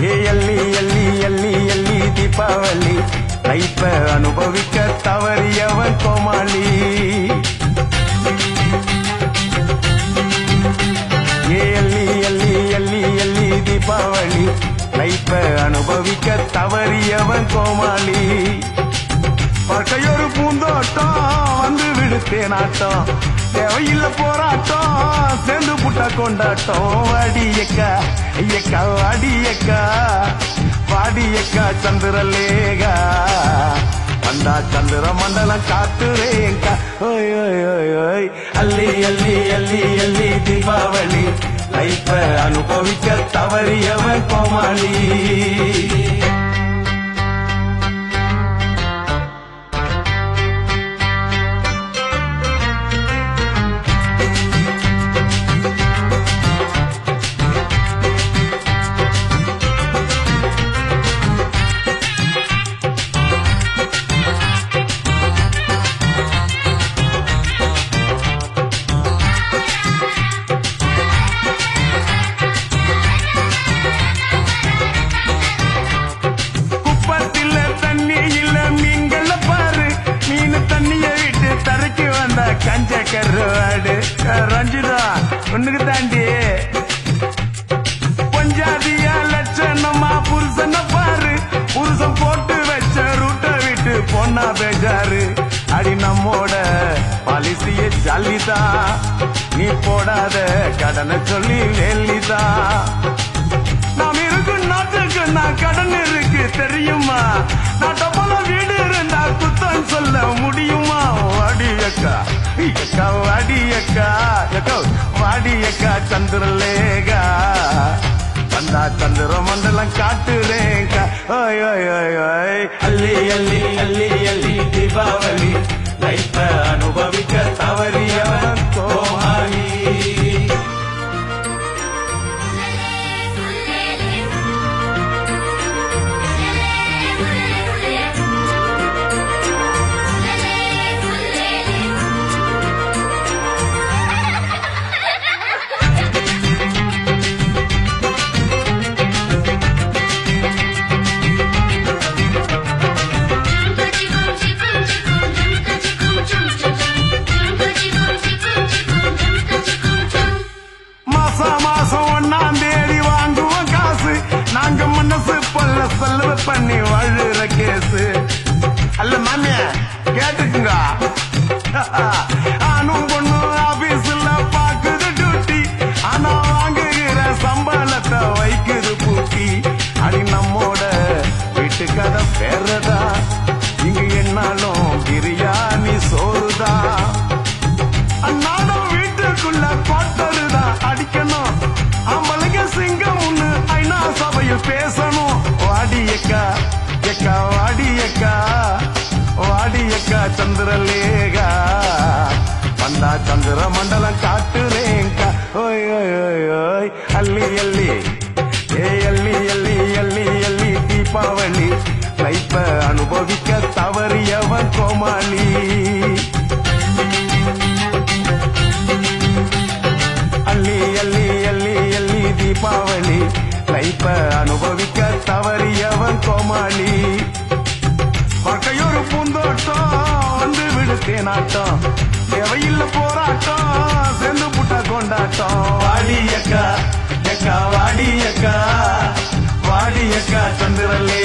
ஏ எல்லி எல்லி எல்லி எல்லி தீபாவளி லைஃப அனுபவிக்க தவறியவன் கோமாளி ஏ எல்லி எல்லி எல்லி எல்லி தீபாவளி லைஃப அனுபவிக்க தவறியவன் கோமாளி பக்கையொரு பூந்தோட்டம் வந்து விடுத்தேனாட்டம் தேவையில்ல போராட்டம் சேர்ந்து புட்ட கொண்டாட்டம் வாடியக்கா ஐயக்கா வாடியக்கா வாடியக்கா சந்திரலேகா வந்தா சந்திர மண்டலம் காத்துறேங்கா ஓய் ஓய் ஓய் ஓய் அள்ளி அள்ளி அள்ளி அள்ளி தீபாவளி லைஃப அனுபவிக்க தவறியவன் கோமாளி குப்பத்தில தண்ணி இல்ல மீன்கள பாரு மீன் தண்ணிய விட்டு தரைக்கு வந்த கஞ்ச கருவாடு ரஞ்சிதா ஒண்ணுக்கு தாண்டி பஞ்சாதியா லட்சணமா புருஷன பாரு புருஷன் போட்டு வச்ச ரூட்ட விட்டு பொண்ணா பேஜாரு அடி நம்மோட பாலிசிய ஜல்லிதா நீ போடாத கடனை சொல்லி லேலிதா நாம் இருக்கும் நாட்டுக்கு நான் கடன் இருக்கு தெரியுமா நான் டப்பால வீடு இருந்தா குத்தம் சொல்ல முடியுமா வாடி அக்கா அக்கா வாடி அக்கா அக்கா வாடி அக்கா சந்திரலேகா வந்தா சந்திர மண்டலம் காட்டுறேங்கா ஓய் ஓய் ஓய் ஓய் அள்ளி அள்ளி அள்ளி அள்ளி தீபாவளி லைஃப அனுபவிக்க தவறியவன் கோமாளி மாசா மாசம் ஒன்னாம் தேதி வாங்குவோம் காசு நாங்க மனசு பொல்ல செலவு பண்ணி வாழுற கேசு அல்ல மாமிய கேட்டுக்குங்க ஆணும் பொண்ணு ஆபீஸ்ல பாக்குது டியூட்டி ஆனா வாங்குகிற சம்பளத்தை வைக்குது பூட்டி அடி நம்மோட வீட்டு கதை பேரதா இங்கு என்னாலும் பிரியாணி சோறுதான் அன்னாடம் வீட்டுக்குள்ள கோட்டருதான் அடிக்கணும் ஆம்பளைங்க சிங்கம் ஒண்ணு ஐநா சபையில் பேசணும் வாடியக்கா எக்கா வாடியக்கா வாடியக்கா சந்திரலேகா வந்தா சந்திர மண்டலம் காட்டுறேங்கா ஓய் ஓய் ஓய் ஓய் அள்ளி அள்ளி ஏ அள்ளி அள்ளி அள்ளி அள்ளி தீபாவளி லைஃப அனுபவிக்க தவறியவன் கோமாளி அள்ளி அள்ளி அள்ளி அள்ளி தீபாவளி லைஃப அனுபவிக்க தவறியவன் கோமாளி பக்கையொரு பூந்தோட்டம் வந்து விடுத்தேனாட்டம் தேவையில்ல போராட்டம் சேர்ந்து புட்ட கொண்டாட்டம் வாடி அக்கா எக்கா வாடி அக்கா வாடி அக்கா சந்திரலே